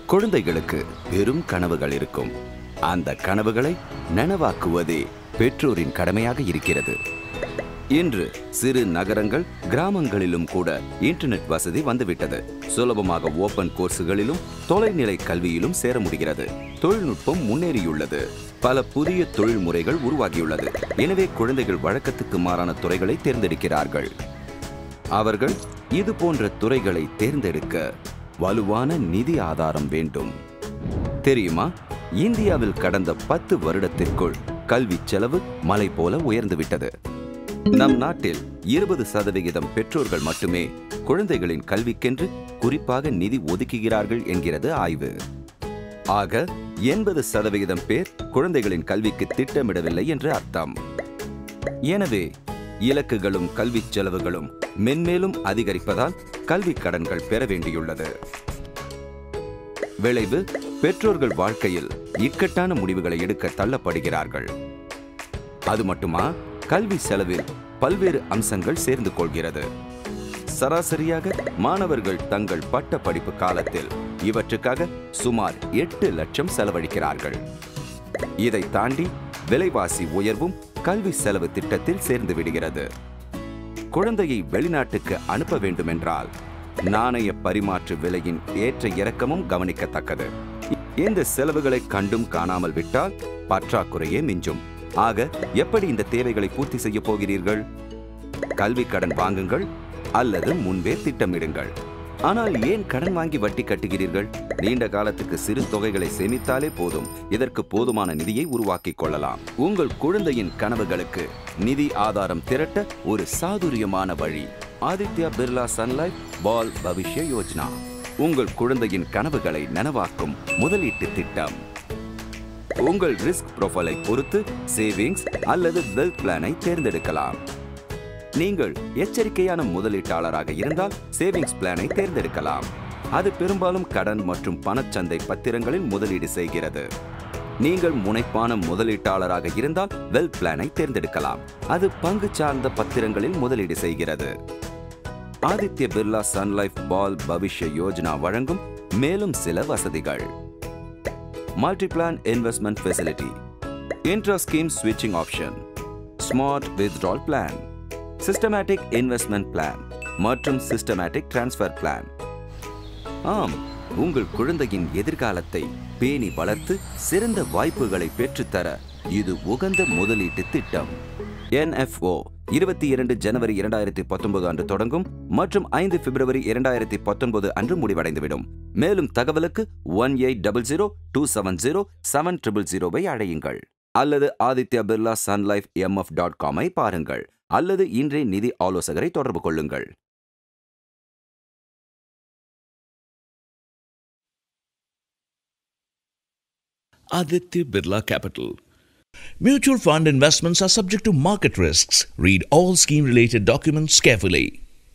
குழந்தைகளுக்கு பெரும் கனவுகள் இருக்கும் அந்த கனவுகளை நனவாக்குவதே பெற்றோரின் கடமையாக இருக்கிறது இன்று சிறு நகரங்கள் கிராமங்களிலும் கூட இன்டர்நெட் வசதி வந்துவிட்டது சுலபமாக ஓபன் கோர்ஸுகளிலும் தொலைநிலை கல்வியிலும் சேர முடிகிறது தொழில்நுட்பம் முன்னேறியுள்ளது பல புதிய தொழில் முறைகள் உருவாகியுள்ளது எனவே குழந்தைகள் வழக்கத்துக்கு மாறான துறைகளை தேர்ந்தெடுக்கிறார்கள் அவர்கள் இது போன்ற துறைகளை தேர்ந்தெடுக்க வலுவான நிதி ஆதாரம் வேண்டும் தெரியுமா இந்தியாவில் கடந்த பத்து வருடத்திற்குள் கல்வி செலவு மலை போல உயர்ந்துவிட்டது நம் நாட்டில் இருபது சதவிகிதம் பெற்றோர்கள் மட்டுமே குழந்தைகளின் கல்விக்கென்று குறிப்பாக நிதி ஒதுக்குகிறார்கள் என்கிறது ஆய்வு ஆக எண்பது சதவிகிதம் பேர் குழந்தைகளின் கல்விக்கு திட்டமிடவில்லை என்று அர்த்தம் எனவே இலக்குகளும் கல்விச் செலவுகளும் மென்மேலும் அதிகரிப்பதால் கல்வி கடன்கள் பெற வேண்டியுள்ளது விளைவு பெற்றோர்கள் வாழ்க்கையில் இக்கட்டான முடிவுகளை எடுக்க தள்ளப்படுகிறார்கள் அது மட்டுமா கல்வி செலவில் பல்வேறு அம்சங்கள் சேர்ந்து கொள்கிறது சராசரியாக மாணவர்கள் தங்கள் பட்ட படிப்பு காலத்தில் இவற்றுக்காக சுமார் எட்டு லட்சம் செலவழிக்கிறார்கள் இதை தாண்டி விலைவாசி உயர்வும் கல்வி செலவு திட்டத்தில் சேர்ந்து விடுகிறது குழந்தையை வெளிநாட்டுக்கு அனுப்ப வேண்டுமென்றால் நாணய பரிமாற்று விலையின் ஏற்ற இறக்கமும் கவனிக்கத்தக்கது இந்த செலவுகளை கண்டும் காணாமல் விட்டால் பற்றாக்குறையே மிஞ்சும் ஆக எப்படி இந்த தேவைகளை பூர்த்தி செய்ய போகிறீர்கள் கல்வி கடன் வாங்குங்கள் அல்லது முன்பே திட்டமிடுங்கள் ஆனால் ஏன் கடன் வாங்கி வட்டி கட்டுகிறீர்கள் நீண்ட காலத்துக்கு சிறு தொகைகளை சேமித்தாலே போதும் இதற்கு போதுமான நிதியை உருவாக்கிக் கொள்ளலாம் உங்கள் குழந்தையின் கனவுகளுக்கு நிதி ஆதாரம் திரட்ட ஒரு சாதுரியமான வழி ஆதித்யா பிர்லா சன்லைஃப் பால் பவிஷ்ய யோஜனா உங்கள் குழந்தையின் கனவுகளை நனவாக்கும் முதலீட்டு திட்டம் உங்கள் ரிஸ்க் ப்ரொஃபைலை பொறுத்து சேவிங்ஸ் அல்லது வெல்த் பிளானை தேர்ந்தெடுக்கலாம் நீங்கள் எச்சரிக்கையான முதலீட்டாளராக இருந்தால் சேவிங்ஸ் பிளானை தேர்ந்தெடுக்கலாம் அது பெரும்பாலும் கடன் மற்றும் பணச்சந்தை பத்திரங்களில் முதலீடு செய்கிறது நீங்கள் முனைப்பான முதலீட்டாளராக இருந்தால் வெல்த் பிளானை தேர்ந்தெடுக்கலாம் அது பங்கு சார்ந்த பத்திரங்களில் முதலீடு செய்கிறது ஆதித்ய பிர்லா சன்லைஃப் பால் பவிஷ்ய யோஜனா வழங்கும் மேலும் சில வசதிகள் multi plan investment facility intra scheme ஸ்விட்சிங் option smart withdrawal plan systematic investment plan மற்றும் சிஸ்டமேட்டிக் டிரான்ஸ்ஃபர் பிளான் ஆம் உங்கள் குழந்தையின் எதிர்காலத்தை பேணி வளர்த்து சிறந்த வாய்ப்புகளை பெற்றுத்தர இது உகந்த முதலீட்டு திட்டம் NFO இருபத்தி இரண்டு ஜனவரி இரண்டாயிரத்தி பத்தொன்பது அன்று தொடங்கும் மற்றும் ஐந்து பிப்ரவரி இரண்டாயிரத்தி பத்தொன்பது அன்று முடிவடைந்துவிடும் மேலும் தகவலுக்கு one eight double zero two seven zero seven triple ஜீரோவை அழையுங்கள் அல்லது Aditya Birla Sun Life MF dot காமை பாருங்கள் அல்லது இன்றே நிதி ஆலோசகரை தொடர்பு கொள்ளுங்கள் Aditya Birla Capital. Mutual fund investments are subject to market risks. Read all scheme related documents carefully.